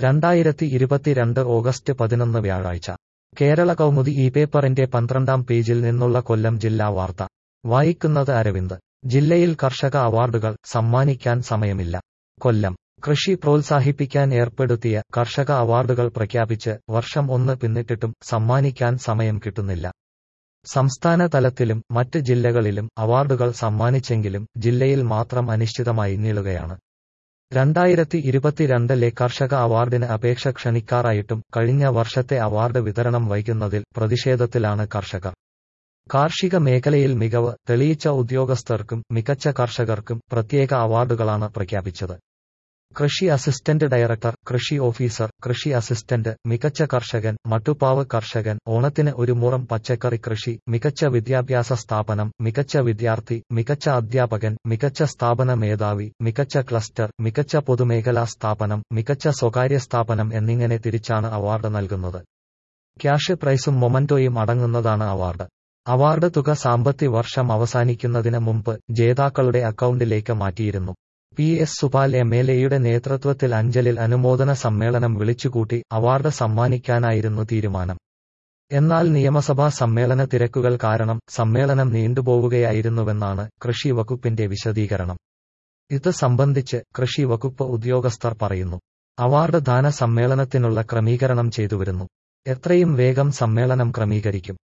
രണ്ടായിരത്തി ഇരുപത്തിരണ്ട് ഓഗസ്റ്റ് പതിനൊന്ന് വ്യാഴാഴ്ച കേരള കൗമുദി ഈ പേപ്പറിന്റെ പന്ത്രണ്ടാം പേജിൽ നിന്നുള്ള കൊല്ലം ജില്ലാ വാർത്ത വായിക്കുന്നത് അരവിന്ദ് ജില്ലയിൽ കർഷക അവാർഡുകൾ സമ്മാനിക്കാൻ സമയമില്ല കൊല്ലം കൃഷി പ്രോത്സാഹിപ്പിക്കാൻ ഏർപ്പെടുത്തിയ കർഷക അവാർഡുകൾ പ്രഖ്യാപിച്ച് വർഷം ഒന്ന് പിന്നിട്ടിട്ടും സമ്മാനിക്കാൻ സമയം കിട്ടുന്നില്ല സംസ്ഥാന തലത്തിലും മറ്റ് ജില്ലകളിലും അവാർഡുകൾ സമ്മാനിച്ചെങ്കിലും ജില്ലയിൽ മാത്രം അനിശ്ചിതമായി നീളുകയാണ് രണ്ടായിരത്തി ഇരുപത്തിരണ്ടിലെ കർഷക അവാർഡിന് അപേക്ഷ ക്ഷണിക്കാറായിട്ടും കഴിഞ്ഞ വർഷത്തെ അവാർഡ് വിതരണം വൈകുന്നതിൽ പ്രതിഷേധത്തിലാണ് കർഷകർ കാർഷിക മേഖലയിൽ മികവ് തെളിയിച്ച ഉദ്യോഗസ്ഥർക്കും മികച്ച കർഷകർക്കും പ്രത്യേക അവാർഡുകളാണ് പ്രഖ്യാപിച്ചത് കൃഷി അസിസ്റ്റന്റ് ഡയറക്ടർ കൃഷി ഓഫീസർ കൃഷി അസിസ്റ്റന്റ് മികച്ച കർഷകൻ മട്ടുപ്പാവ് കർഷകൻ ഓണത്തിന് ഒരു മുറം പച്ചക്കറി കൃഷി മികച്ച വിദ്യാഭ്യാസ സ്ഥാപനം മികച്ച വിദ്യാർത്ഥി മികച്ച അധ്യാപകൻ മികച്ച സ്ഥാപന മേധാവി മികച്ച ക്ലസ്റ്റർ മികച്ച പൊതുമേഖലാ സ്ഥാപനം മികച്ച സ്വകാര്യ സ്ഥാപനം എന്നിങ്ങനെ തിരിച്ചാണ് അവാർഡ് നൽകുന്നത് ക്യാഷ് പ്രൈസും മൊമന്റോയും അടങ്ങുന്നതാണ് അവാർഡ് അവാർഡ് തുക സാമ്പത്തിക വർഷം അവസാനിക്കുന്നതിന് മുമ്പ് ജേതാക്കളുടെ അക്കൗണ്ടിലേക്ക് മാറ്റിയിരുന്നു P S Supal M L എയുടെ നേതൃത്വത്തിൽ അഞ്ചലിൽ അനുമോദന സമ്മേളനം വിളിച്ചുകൂട്ടി അവാർഡ് സമ്മാനിക്കാനായിരുന്നു തീരുമാനം എന്നാൽ നിയമസഭാ സമ്മേളന തിരക്കുകൾ കാരണം സമ്മേളനം നീണ്ടുപോവുകയായിരുന്നുവെന്നാണ് കൃഷി വകുപ്പിന്റെ വിശദീകരണം ഇത് സംബന്ധിച്ച് കൃഷി വകുപ്പ് ഉദ്യോഗസ്ഥർ പറയുന്നു അവാർഡ് ദാന സമ്മേളനത്തിനുള്ള ക്രമീകരണം ചെയ്തുവരുന്നു എത്രയും വേഗം സമ്മേളനം ക്രമീകരിക്കും